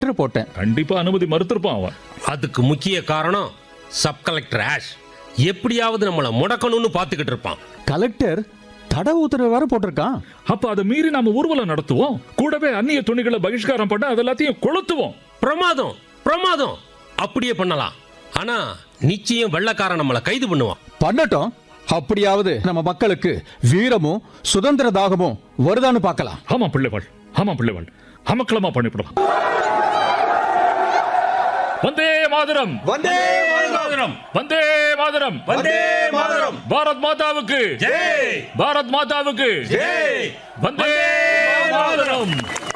Letter போட்டேன் கண்டிப்பா அனுமதி மறுத்திருப்பான் அவன் அதுக்கு முக்கிய காரணம் சப் கலெக்டர் ஆஷ் எப்படியாவது நம்மளை முடக்கணும்னு பார்த்துக்கிட்டு இருப்பான் கலெக்டர் தடை உத்தரவு வேற போட்டிருக்கான் அப்ப அதை மீறி நாம ஊர்வலம் நடத்துவோம் கூடவே அந்நிய துணிகளை பகிஷ்காரம் பண்ண அது எல்லாத்தையும் கொளுத்துவோம் பிரமாதம் பிரமாதம் அப்படியே பண்ணலாம் ஆனா நிச்சயம் வெள்ளக்காரன் நம்மளை கைது பண்ணுவான் பண்ணட்டும் அப்படியாவது நம்ம மக்களுக்கு வீரமும் சுதந்திர தாகமும் வருதான்னு பார்க்கலாம் ஆமா பிள்ளைவாள் ஆமா பிள்ளைவாள் அமக்களமா பண்ணிவிடலாம் வந்தே மாதரம் வந்தே மாதரம் வந்தே மாதரம் வந்தே மாதரம் பாரத் மாதாவுக்கு ஜெய் பாரத் மாதாவுக்கு ஜெய் வந்தே மாதரம்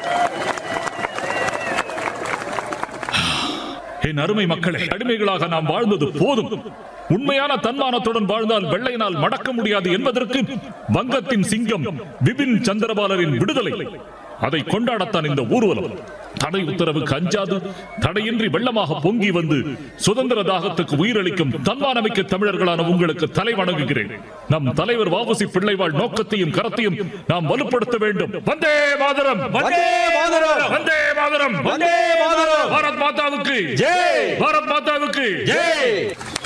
என் அருமை மக்களே அடிமைகளாக நாம் வாழ்ந்தது போதும் உண்மையான தன்மானத்துடன் வாழ்ந்தால் வெள்ளையினால் மடக்க முடியாது என்பதற்கு வங்கத்தின் சிங்கம் விபின் சந்திரபாலரின் விடுதலை அதை கொண்டாடத்தான் இந்த ஊர்வலம் தடை உத்தரவுக்கு அஞ்சாது தடையின்றி வெள்ளமாக பொங்கி வந்து சுதந்திர தாகத்துக்கு உயிரளிக்கும் தன்மானமிக்க தமிழர்களான உங்களுக்கு தலை வணங்குகிறேன் நம் தலைவர் வாவுசி பிள்ளைவாழ் நோக்கத்தையும் கரத்தையும் நாம் வலுப்படுத்த வேண்டும் வந்தே மாதரம் வந்தே மாதரம் வந்தே மாதரம் வந்தே மாதரம் பாரத் மாதாவுக்கு ஜெய் பாரத் மாதாவுக்கு ஜெய்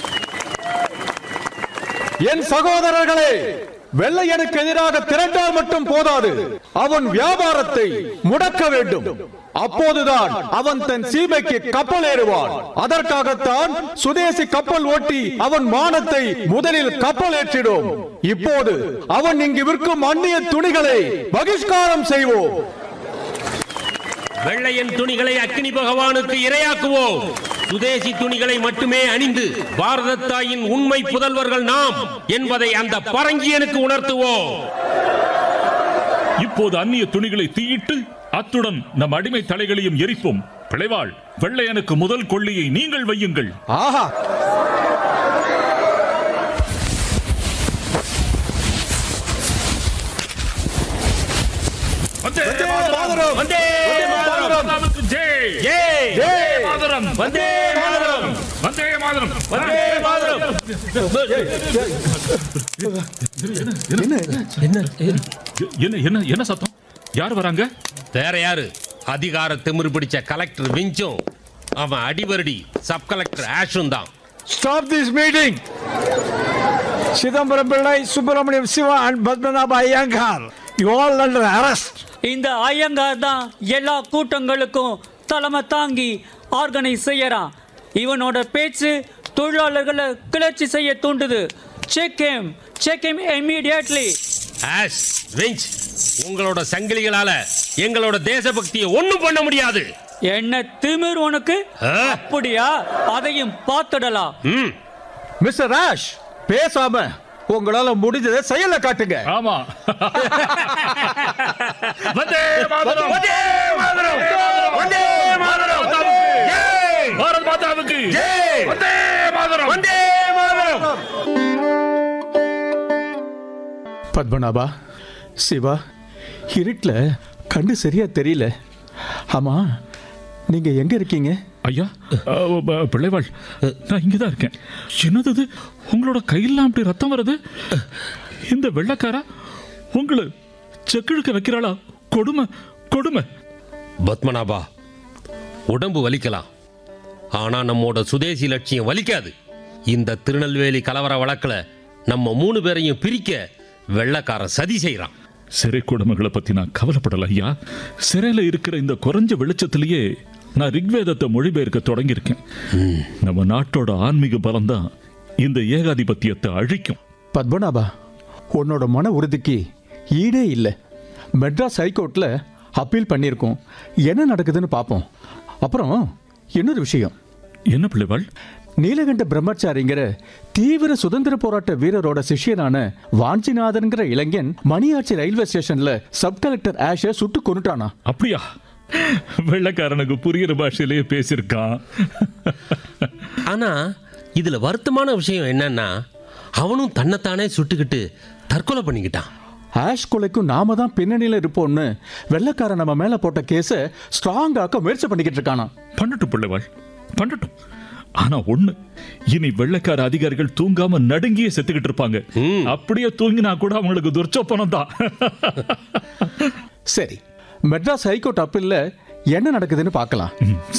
என் சகோதரர்களே வெள்ளையனுக்கு எதிராக திரண்டால் மட்டும் போதாது அவன் வியாபாரத்தை முடக்க வேண்டும் அப்போதுதான் அவன் தன் சீமைக்கு கப்பல் ஏறுவான் அதற்காகத்தான் சுதேசி கப்பல் ஓட்டி அவன் மானத்தை முதலில் கப்பல் ஏற்றிடும் இப்போது அவன் இங்கு விற்கும் அந்நிய துணிகளை பகிஷ்காரம் செய்வோம் வெள்ளையன் துணிகளை அக்னி பகவானுக்கு இரையாக்குவோம் சுதேசி துணிகளை மட்டுமே அணிந்து பாரத தாயின் உண்மை புதல்வர்கள் நாம் என்பதை அந்த பரங்கியனுக்கு உணர்த்துவோம் இப்போது அந்நிய துணிகளை தீயிட்டு அத்துடன் நம் அடிமை தலைகளையும் எரிப்போம் பிழைவாள் வெள்ளையனுக்கு முதல் கொள்ளியை நீங்கள் வையுங்கள் ஆஹா வந்தே மாதரம் வந்தே மாதரம் மாதாவுக்கு ஜெய் ஜெய் வந்தே மாதரம் வந்தே மாதரம் வந்தே மாதரம் வந்தே மாதரம் என்ன என்ன என்ன சத்தம் யார் வராங்க வேற யாரு அதிகார திமிரு பிடிச்ச கலெக்டர் விஞ்சும் அவன் அடிவருடி சப் கலெக்டர் ஆஷும் தான் Stop this meeting! Chidambaram Pillai, Subramaniam Siva and Padmanabha Iyengar, you all under arrest. இந்த ஐயங்கார் தான் எல்லா கூட்டங்களுக்கும் தலைமை தாங்கி ஆர்கனைஸ் செய்யறான் இவனோட பேச்சு தொழிலாளர்களை கிளர்ச்சி செய்ய தூண்டுது check him check him immediately Ashe Winch உங்களோட சங்கிலிகளால எங்களோட தேசபக்தியை ஒண்ணும் பண்ண முடியாது என்ன திமிர் உனக்கு ஆ? அப்படியா அதையும் பார்த்துடலாம் ம் மிஸ்டர் ராஷ் பேசாம உங்களால முடிஞ்சதை செயல காட்டுங்க ஆமா வந்தே மாதரம் வந்தே மாதரம் வந்தே மாதரம் ஜெய் பாரத் மாதாவுக்கு ஜெய் வந்தே மாதரம் வந்தே மாதரம் பத்மநாபா சிவா இருட்டில் கண்ணு சரியா தெரியல ஆமா நீங்க எங்க இருக்கீங்க ஐயா அஹ், ப- பிள்ளைவாள் நான் இங்கதான் இருக்கேன் என்னது இது உங்களோட கையெல்லாம் அப்படி ரத்தம் வருது இந்த வெள்ளக்காரா உங்களை செக்கிழுக்க வைக்கிறாளா கொடுமை கொடுமை பத்மநாபா உடம்பு வலிக்கலாம் ஆனா நம்மோட சுதேசி லட்சியம் வலிக்காது இந்த திருநெல்வேலி கலவர வழக்குல நம்ம மூணு பேரையும் பிரிக்க வெள்ளக்காரன் சதி செய்றான் சிறை கொடுமைகளை பத்தி நான் கவலைப்படல ஐயா சிறையில இருக்கிற இந்த குறைஞ்ச வெளிச்சத்திலேயே நான் ரிக்வேதத்தை மொழிபெயர்க்க தொடங்கியிருக்கேன் நம்ம நாட்டோட ஆன்மீக பலம்தான் இந்த ஏகாதிபத்தியத்தை அழிக்கும் பத்மநாபா உன்னோட மன உறுதிக்கு ஈடே இல்லை மெட்ராஸ் ஹைகோர்ட்ல அப்பீல் பண்ணியிருக்கோம் என்ன நடக்குதுன்னு பார்ப்போம் அப்புறம் இன்னொரு விஷயம் என்ன பிள்ளைவாள் நீலகண்ட பிரம்மச்சாரிங்கிற தீவிர சுதந்திர போராட்ட வீரரோட சிஷ்யனான வாஞ்சிநாதன்கிற இளைஞன் மணியாச்சி ரயில்வே ஸ்டேஷன்ல சப் கலெக்டர் ஆஷை சுட்டு கொண்டுட்டானா அப்படியா வெள்ளக்காரனுக்கு புரியுற பாஷையிலேயே பேசியிருக்கான் ஆனா இதுல வருத்தமான விஷயம் என்னன்னா அவனும் தன்னைத்தானே சுட்டுக்கிட்டு தற்கொலை பண்ணிக்கிட்டான் ஆஷ் கொலைக்கும் நாம தான் பின்னணியில இருப்போம்னு வெள்ளக்காரன் நம்ம மேல போட்ட கேஸை ஸ்ட்ராங் ஆக்க முயற்சி பண்ணிக்கிட்டு இருக்கானா பண்ணட்டும் பிள்ளைவாள் பண்ணட்டும் ஆனா ஒண்ணு இனி வெள்ளைக்கார அதிகாரிகள் தூங்காம நடுங்கியே செத்துக்கிட்டு இருப்பாங்க அப்படியே தூங்கினா கூட அவங்களுக்கு துர்ச்சோப்பனம் தான் சரி மெட்ராஸ் ஹைகோர்ட் அப்பீல்ல என்ன நடக்குதுன்னு பார்க்கலாம்